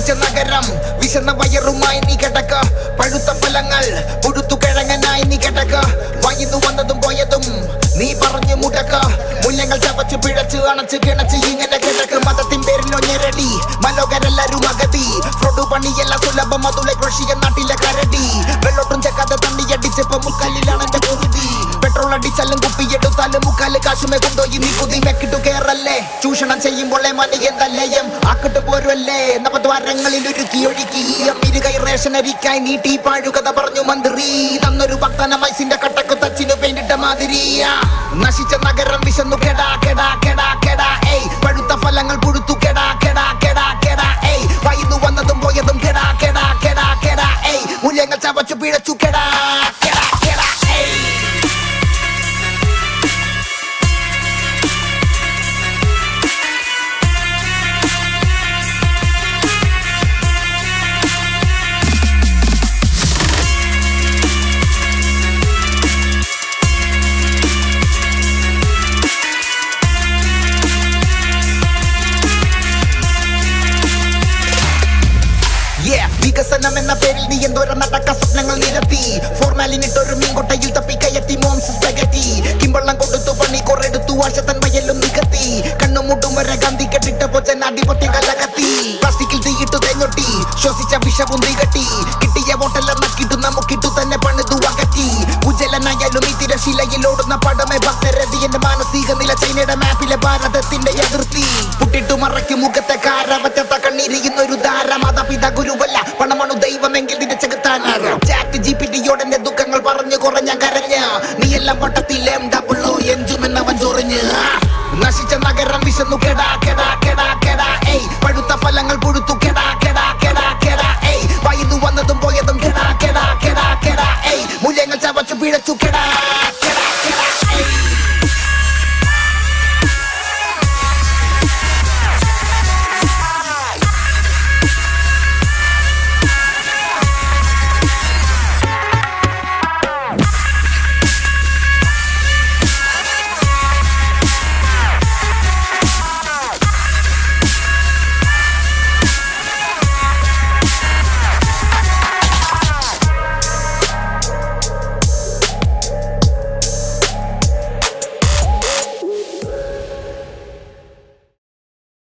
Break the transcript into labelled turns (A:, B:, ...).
A: നശിച്ച നഗരം വിശന്ന വയറുമായി നീ കിടക്ക പഴുത്ത ഫലങ്ങൾ പുഴുത്തു കിഴങ്ങനായി നീ കിടക്ക വയന്നു വന്നതും പോയതും നീ പറഞ്ഞു മുടക്ക മുല്ലങ്ങൾ ചവച്ച് പിഴച്ച് അണച്ച് കിണച്ച് ഇങ്ങനെ കിടക്ക് മതത്തിൻ പേരിൽ ഒഞ്ഞരടി മനോഹരെല്ലാരും അഗതി ഫ്രോഡു പണിയല്ല സുലഭം അതുലെ കൃഷിയ നാട്ടിലെ കരടി വെള്ളോട്ടും ചെക്കാതെ തണ്ണിയടിച്ചപ്പോ മുക്കാലിലാണ് എന്റെ കുരുതി പെട്രോൾ അടിച്ചാലും കുപ്പിയെടുത്താലും മുക്കാല് കാശുമേ കൊണ്ടോയി നീ കുതി മെക്കിട്ടു കേറല്ലേ ചൂഷണം ചെയ്യുമ്പോളെ മനിയെന്ത ലയം ആക്കിട്ട് പോരുവല്ലേ നവദ്വാരങ്ങളിൽ ഒരുക്കി ഒഴുക്കി അമ്മിരുകൈ റേഷനരിക്കായി നീട്ടി പാഴുകഥ പറഞ്ഞു മന്ത്രി തന്നൊരു ഭക്തന മൈസിന്റെ കട്ടക്കു തച്ചിനു പെയിന്റിട്ട മാതിരി ആ. നശിച്ച നഗരം വിശന്നു കെടാ കെടാ കെടാ കെടാ ഏയ് പഴുത്ത ഫലങ്ങൾ പുഴുത്തു കെടാ കെടാ കെടാ കെടാ ഏയ് വൈന്നു വന്നതും പോയതും കെടാ കെടാ കെടാ കെടാ ഏയ് മൂല്യങ്ങൾ ചവച്ചു പിഴച്ചു കെടാ കെടാ കെടാ ഏയ് Yeah, വികസനം എന്ന പേരിൽ നീ എന്തോരം നടക്ക സ്വപ്നങ്ങൾ നിരത്തി ഫോർമാലിനിട്ടൊരു മീൻകൊട്ടയിൽ തപ്പി കയറ്റി മോംസ് സ്പെഗറ്റി കിമ്പള്ളം കൊടുത്തു പണി കൊറെടുത്തു ആശത്തൻ വയലും നികത്തി കണ്ണുമുട്ടും വരെ ഗാന്ധി കെട്ടിട്ട് പൊച്ചൻ അടിപൊട്ടി കലകത്തി പ്ലാസ്റ്റിക്കിൽ തീയിട്ടു തേഞ്ഞൊട്ടി ശ്വസിച്ച വിഷവും തീകട്ടി കിട്ടിയ വോട്ടെല്ലാം നക്കിട്ടു നമുക്കിട്ടു തന്നെ പണിതു അകറ്റി ഉജ്ജലനായാലും ഈ തിരശിലയിൽ ഓടുന്ന പടമേ ഭക്തരതി എന്റെ മാനസിക നില ചൈനയുടെ മാപ്പിലെ ഭാരതത്തിന്റെ അതിർത്തി പുട്ടിട്ടു മറയ്ക്കും മുഖത്തെ കാരവറ്റത്ത കണ്ണീരിയുന്നൊരു ധാര മാതാപിത ഗുരുവല്ല പണമണു ദൈവമെങ്കിൽ നിന്റെ ചെകുത്താനാകാം ചാറ്റ് ജി പി ടിയോടെ ദുഃഖങ്ങൾ പറഞ്ഞു കുറഞ്ഞ കരഞ്ഞ നീ എല്ലാം വട്ടത്തിൽ എം ഡബിളോ എഞ്ചുമെന്നവൻ ചൊറിഞ്ഞ് ആ. നശിച്ച നഗരം വിശന്നു കെടാ കെടാ കെടാ കെടാ ഏയ് പഴുത്ത ഫലങ്ങൾ പുഴുത്തു